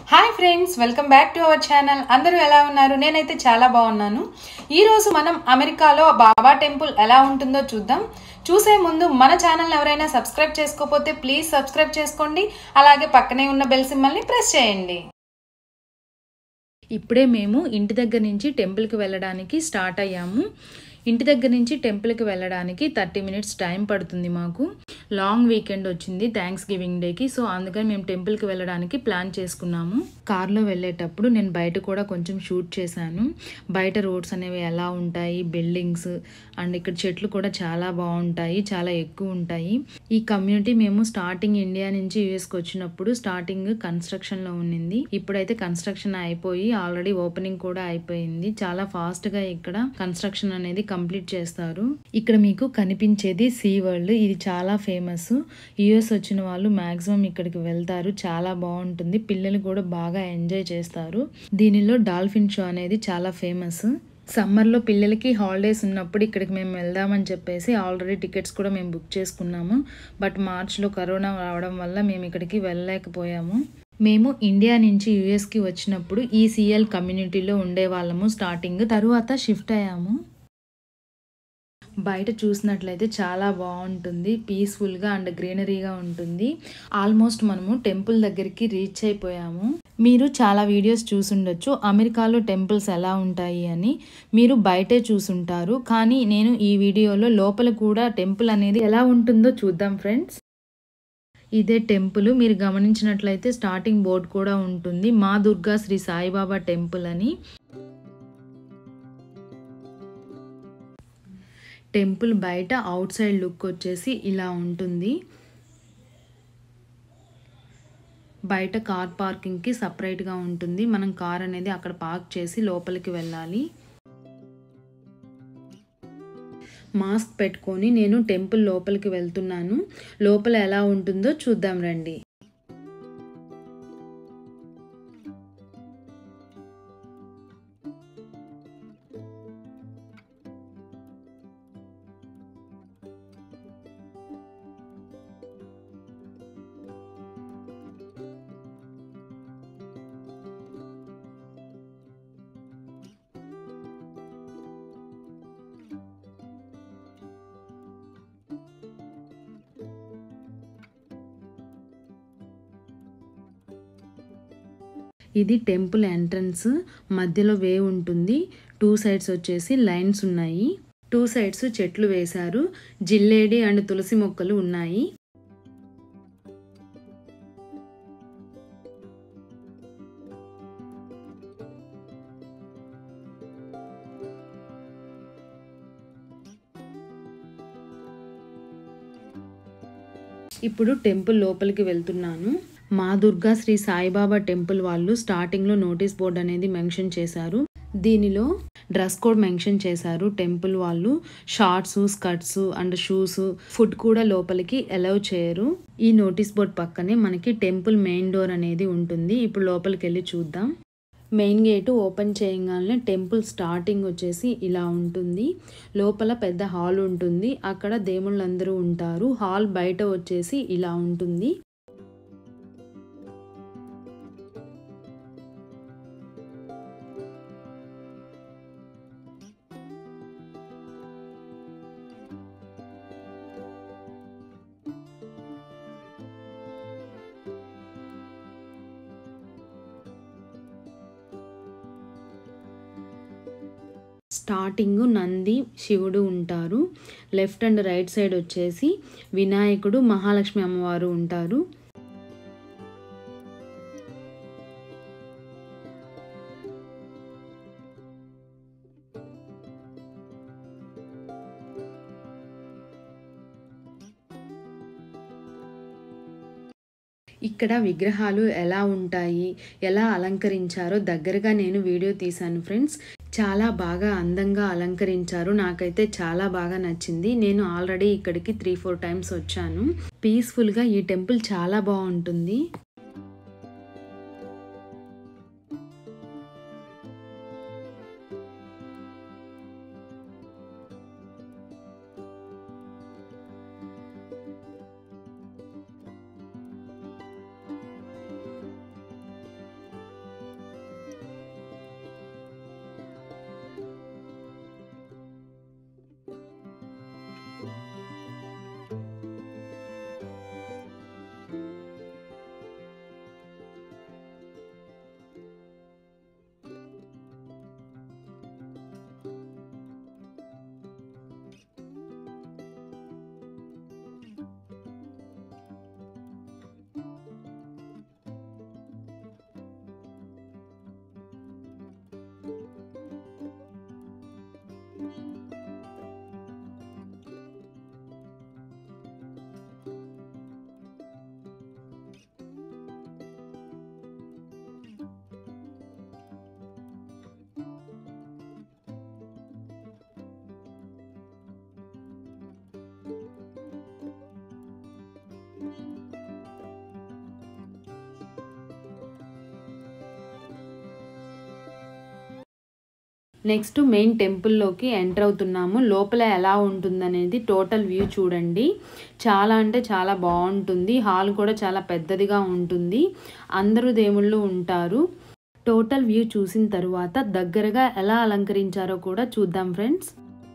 hi friends welcome back to our channel అందరూ ఎలా ఉన్నారు నేనైతే చాలా బాగున్నాను ఈ రోజు మనం అమెరికాలో బాబా టెంపుల్ ఎలా ఉంటుందో చూద్దాం చూసే ముందు మన ఛానల్ ఎవరైనా సబ్స్క్రైబ్ చేసుకోకపోతే ప్లీజ్ సబ్స్క్రైబ్ చేసుకోండి అలాగే పక్కనే ఉన్న బెల్ సింబల్ని ప్రెస్ చేయండి ఇప్పుడే మేము ఇంటి దగ్గర నుంచి టెంపుల్కి వెళ్ళడానికి స్టార్ట్ అయ్యాము ఇంటి దగ్గర నుంచి టెంపుల్కి వెళ్ళడానికి థర్టీ మినిట్స్ టైం పడుతుంది మాకు లాంగ్ వీకెండ్ వచ్చింది థ్యాంక్స్ గివింగ్ డేకి సో అందుకని మేము టెంపుల్కి వెళ్ళడానికి ప్లాన్ చేసుకున్నాము కార్లో వెళ్ళేటప్పుడు నేను బయట కూడా కొంచెం షూట్ చేశాను బయట రోడ్స్ అనేవి ఎలా ఉంటాయి బిల్డింగ్స్ అండ్ ఇక్కడ చెట్లు కూడా చాలా బాగుంటాయి చాలా ఎక్కువ ఉంటాయి ఈ కమ్యూనిటీ మేము స్టార్టింగ్ ఇండియా నుంచి యూఎస్కి వచ్చినప్పుడు స్టార్టింగ్ కన్స్ట్రక్షన్లో ఉన్నింది ఇప్పుడైతే కన్స్ట్రక్షన్ అయిపోయి ఆల్రెడీ ఓపెనింగ్ కూడా అయిపోయింది చాలా ఫాస్ట్గా ఇక్కడ కన్స్ట్రక్షన్ అనేది కంప్లీట్ చేస్తారు ఇక్కడ మీకు కనిపించేది సీ వరల్డ్ ఇది చాలా ఫేమస్ యుఎస్ వచ్చిన వాళ్ళు మాక్సిమం ఇక్కడికి వెళ్తారు చాలా బాగుంటుంది పిల్లలు కూడా బాగా ఎంజాయ్ చేస్తారు దీనిలో డాల్ఫిన్ షో అనేది చాలా ఫేమస్ సమ్మర్లో పిల్లలకి హాలిడేస్ ఉన్నప్పుడు ఇక్కడికి మేము వెళ్దామని చెప్పేసి ఆల్రెడీ టికెట్స్ కూడా మేము బుక్ చేసుకున్నాము బట్ మార్చ్లో కరోనా రావడం వల్ల మేము ఇక్కడికి వెళ్ళలేకపోయాము మేము ఇండియా నుంచి యుఎస్కి వచ్చినప్పుడు ఈ సిఎల్ కమ్యూనిటీలో ఉండేవాళ్ళము స్టార్టింగ్ తరువాత షిఫ్ట్ అయ్యాము బయట చూసినట్లయితే చాలా బాగుంటుంది పీస్ఫుల్గా అండ్ గ్రీనరీగా ఉంటుంది ఆల్మోస్ట్ మనము టెంపుల్ దగ్గరికి రీచ్ అయిపోయాము మీరు చాలా వీడియోస్ చూసుండొచ్చు అమెరికాలో టెంపుల్స్ ఎలా ఉంటాయి అని మీరు బయటే చూసుంటారు కానీ నేను ఈ వీడియోలో లోపల కూడా టెంపుల్ అనేది ఎలా ఉంటుందో చూద్దాం ఫ్రెండ్స్ ఇదే టెంపుల్ మీరు గమనించినట్లయితే స్టార్టింగ్ బోర్డ్ కూడా ఉంటుంది మా దుర్గా శ్రీ సాయిబాబా టెంపుల్ అని టెంపుల్ బయట అవుట్ సైడ్ లుక్ వచ్చేసి ఇలా ఉంటుంది బయట కార్ పార్కింగ్కి సపరేట్గా ఉంటుంది మనం కార్ అనేది అక్కడ పార్క్ చేసి లోపలికి వెళ్ళాలి మాస్క్ పెట్టుకొని నేను టెంపుల్ లోపలికి వెళ్తున్నాను లోపల ఎలా ఉంటుందో చూద్దాం రండి ఇది టెంపుల్ ఎంట్రన్స్ మధ్యలో వే ఉంటుంది టూ సైడ్స్ వచ్చేసి లైన్స్ ఉన్నాయి టూ సైడ్స్ చెట్లు వేశారు జిల్లేడి అండ్ తులసి మొక్కలు ఉన్నాయి ఇప్పుడు టెంపుల్ లోపలికి వెళ్తున్నాను మా దుర్గా శ్రీ సాయిబాబా టెంపుల్ వాళ్ళు స్టార్టింగ్లో నోటీస్ బోర్డ్ అనేది మెన్షన్ చేశారు దీనిలో డ్రెస్ కోడ్ మెన్షన్ చేశారు టెంపుల్ వాళ్ళు shorts skirts and shoes food కూడా లోపలికి అలౌ చేయరు ఈ నోటీస్ బోర్డ్ పక్కనే మనకి టెంపుల్ మెయిన్ డోర్ అనేది ఉంటుంది ఇప్పుడు లోపలికి వెళ్ళి చూద్దాం మెయిన్ గేటు ఓపెన్ చేయగానే టెంపుల్ స్టార్టింగ్ వచ్చేసి ఇలా ఉంటుంది లోపల పెద్ద హాల్ ఉంటుంది అక్కడ దేవుళ్ళందరూ ఉంటారు హాల్ బయట వచ్చేసి ఇలా ఉంటుంది స్టార్టింగ్ నంది శివుడు ఉంటారు లెఫ్ట్ అండ్ రైట్ సైడ్ వచ్చేసి వినాయకుడు మహాలక్ష్మి అమ్మవారు ఉంటారు ఇక్కడ విగ్రహాలు ఎలా ఉంటాయి ఎలా అలంకరించారో దగ్గరగా నేను వీడియో తీశాను ఫ్రెండ్స్ చాలా బాగా అందంగా అలంకరించారు నాకైతే చాలా బాగా నచ్చింది నేను ఆల్రెడీ ఇక్కడికి త్రీ ఫోర్ టైమ్స్ వచ్చాను పీస్ఫుల్గా ఈ టెంపుల్ చాలా బాగుంటుంది నెక్స్ట్ మెయిన్ టెంపుల్లోకి ఎంటర్ అవుతున్నాము లోపల ఎలా ఉంటుందనేది టోటల్ వ్యూ చూడండి చాలా అంటే చాలా బాగుంటుంది హాల్ కూడా చాలా పెద్దదిగా ఉంటుంది అందరూ దేవుళ్ళు ఉంటారు టోటల్ వ్యూ చూసిన తరువాత దగ్గరగా ఎలా అలంకరించారో కూడా చూద్దాం ఫ్రెండ్స్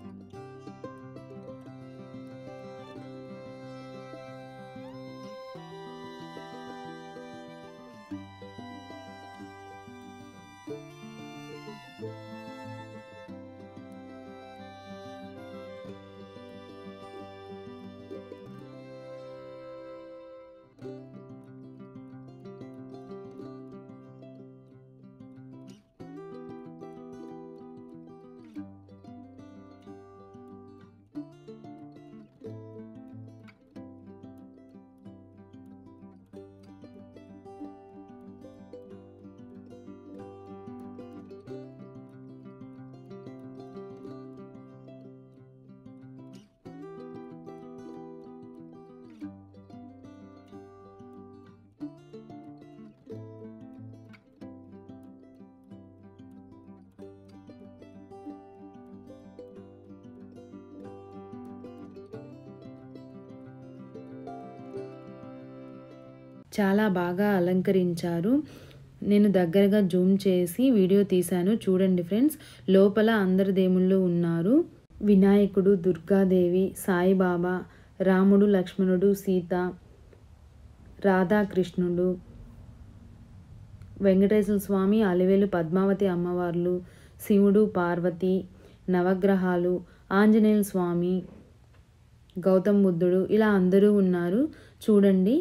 చాలా బాగా అలంకరించారు నేను దగ్గరగా జూమ్ చేసి వీడియో తీశాను చూడండి ఫ్రెండ్స్ లోపల అందరు దేవుళ్ళు ఉన్నారు వినాయకుడు దుర్గాదేవి సాయిబాబా రాముడు లక్ష్మణుడు సీత రాధాకృష్ణుడు వెంకటేశ్వర స్వామి అలివేలు పద్మావతి అమ్మవార్లు శివుడు పార్వతి నవగ్రహాలు ఆంజనేయుల స్వామి గౌతమ్ బుద్ధుడు ఇలా అందరూ ఉన్నారు చూడండి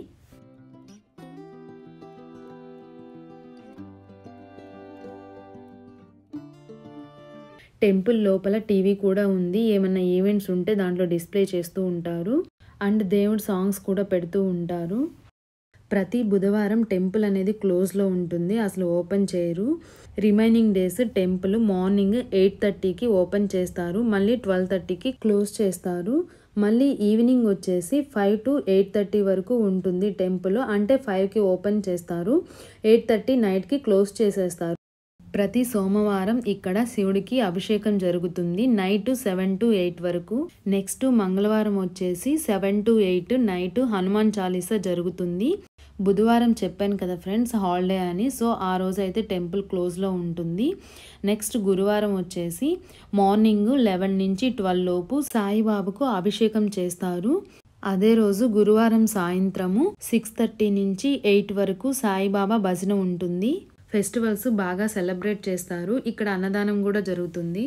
టెంపుల్ లోపల టీవీ కూడా ఉంది ఏమన్నా ఈవెంట్స్ ఉంటే దాంట్లో డిస్ప్లే చేస్తూ ఉంటారు అండ్ దేవుడి సాంగ్స్ కూడా పెడుతూ ఉంటారు ప్రతి బుధవారం టెంపుల్ అనేది క్లోజ్లో ఉంటుంది అసలు ఓపెన్ చేయరు remaining days temple morning eight థర్టీకి ఓపెన్ చేస్తారు మళ్ళీ ట్వెల్వ్ థర్టీకి క్లోజ్ చేస్తారు మళ్ళీ ఈవినింగ్ వచ్చేసి ఫైవ్ టు ఎయిట్ థర్టీ వరకు ఉంటుంది టెంపుల్ అంటే ఫైవ్కి ఓపెన్ చేస్తారు ఎయిట్ థర్టీ నైట్కి క్లోజ్ చేసేస్తారు ప్రతి సోమవారం ఇక్కడ శివుడికి అభిషేకం జరుగుతుంది నైట్ సెవెన్ టు ఎయిట్ వరకు నెక్స్ట్ మంగళవారం వచ్చేసి seven to eight night Hanuman Chalisa జరుగుతుంది బుధవారం చెప్పాను కదా ఫ్రెండ్స్ హాలిడే అని సో ఆ రోజు అయితే టెంపుల్ క్లోజ్లో ఉంటుంది నెక్స్ట్ గురువారం వచ్చేసి మార్నింగ్ లెవెన్ నుంచి ట్వెల్వ్ లోపు సాయిబాబాకు అభిషేకం చేస్తారు అదే రోజు గురువారం సాయంత్రము సిక్స్ థర్టీ నుంచి ఎయిట్ వరకు సాయిబాబా భజన ఉంటుంది ఫెస్టివల్స్ బాగా సెలబ్రేట్ చేస్తారు ఇక్కడ అన్నదానం కూడా జరుగుతుంది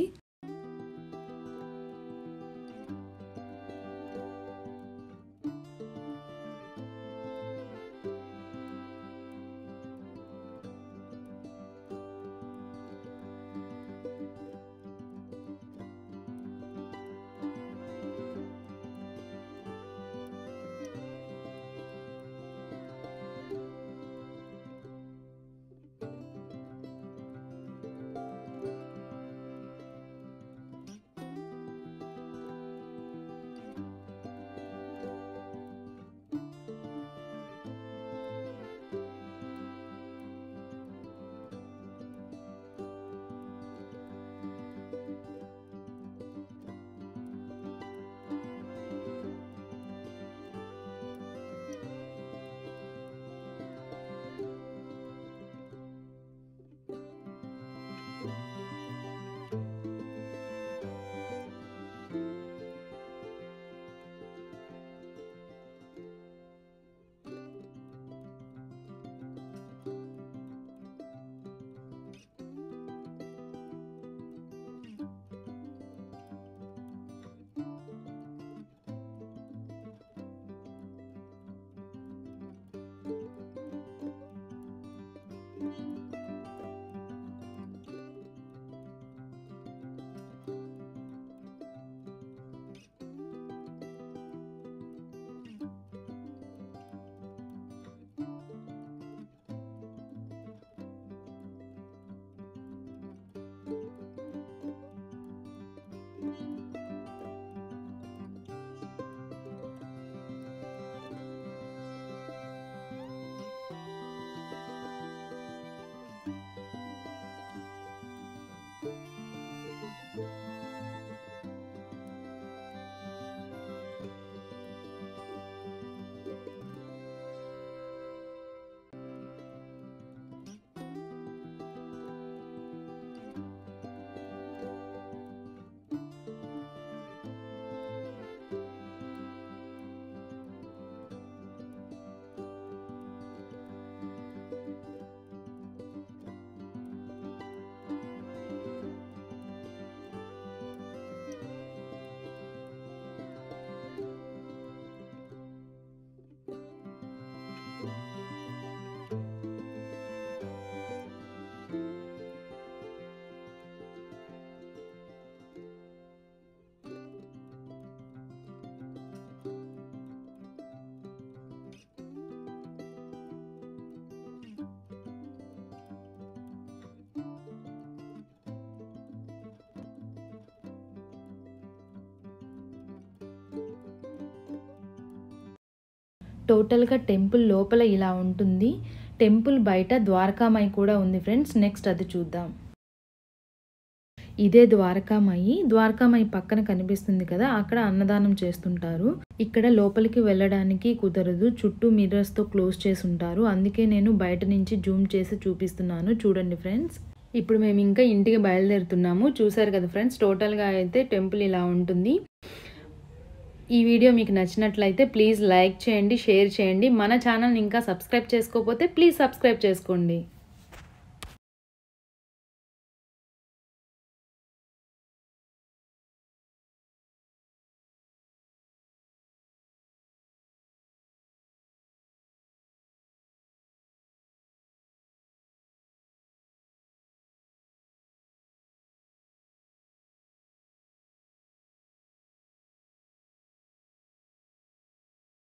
టోటల్గా టెంపుల్ లోపల ఇలా ఉంటుంది టెంపుల్ బయట ద్వారకామాయి కూడా ఉంది ఫ్రెండ్స్ నెక్స్ట్ అది చూద్దాం ఇదే ద్వారకామాయి ద్వారకామాయి పక్కన కనిపిస్తుంది కదా అక్కడ అన్నదానం చేస్తుంటారు ఇక్కడ లోపలికి వెళ్ళడానికి కుదరదు చుట్టూ మిర్రర్స్ తో క్లోజ్ చేసి ఉంటారు అందుకే నేను బయట నుంచి జూమ్ చేసి చూపిస్తున్నాను చూడండి ఫ్రెండ్స్ ఇప్పుడు మేము ఇంకా ఇంటికి బయలుదేరుతున్నాము చూసారు కదా ఫ్రెండ్స్ టోటల్గా అయితే టెంపుల్ ఇలా ఉంటుంది ఈ వీడియో మీకు నచ్చినట్లయితే ప్లీజ్ లైక్ చేయండి షేర్ చేయండి మన ఛానల్ని ఇంకా సబ్స్క్రైబ్ చేసుకోకపోతే ప్లీజ్ సబ్స్క్రైబ్ చేసుకోండి